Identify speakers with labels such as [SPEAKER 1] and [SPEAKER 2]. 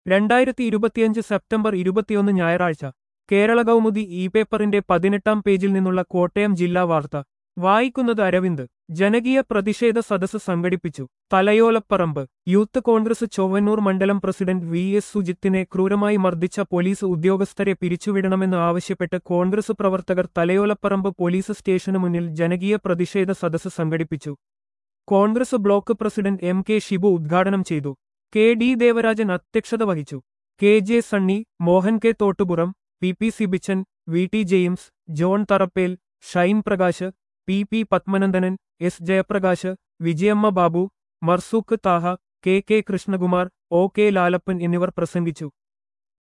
[SPEAKER 1] രണ്ടായിരത്തി ഇരുപത്തിയഞ്ച് സെപ്റ്റംബർ ഇരുപത്തിയൊന്ന് ഞായറാഴ്ച കേരള കൗമുദി ഇ പേപ്പറിന്റെ പതിനെട്ടാം പേജിൽ നിന്നുള്ള കോട്ടയം ജില്ലാ വാർത്ത വായിക്കുന്നത് അരവിന്ദ് ജനകീയ പ്രതിഷേധ സദസ്സ് സംഘടിപ്പിച്ചു തലയോലപ്പറമ്പ് യൂത്ത് കോൺഗ്രസ് ചൊവ്വന്നൂർ മണ്ഡലം പ്രസിഡന്റ് വി എസ് സുജിത്തിനെ ക്രൂരമായി മർദ്ദിച്ച പോലീസ് ഉദ്യോഗസ്ഥരെ പിരിച്ചുവിടണമെന്ന് ആവശ്യപ്പെട്ട് കോൺഗ്രസ് പ്രവർത്തകർ തലയോലപ്പറമ്പ് പോലീസ് സ്റ്റേഷനു മുന്നിൽ ജനകീയ പ്രതിഷേധ സദസ്സ് സംഘടിപ്പിച്ചു Congress block president M K Shibu ഉദ്ഘാടനം ചെയ്തു കെ ഡി ദേവരാജൻ അധ്യക്ഷത വഹിച്ചു K J Sunny Mohan K Thottupuram P P Sibichan V T James John Tharappel Shine Prakash P P Pathmanandanan S Jayaprakash Vijayamma Babu Marzooq Thaha K K Krishnakumar O K Lalappan എന്നിവർ പ്രസംഗിച്ചു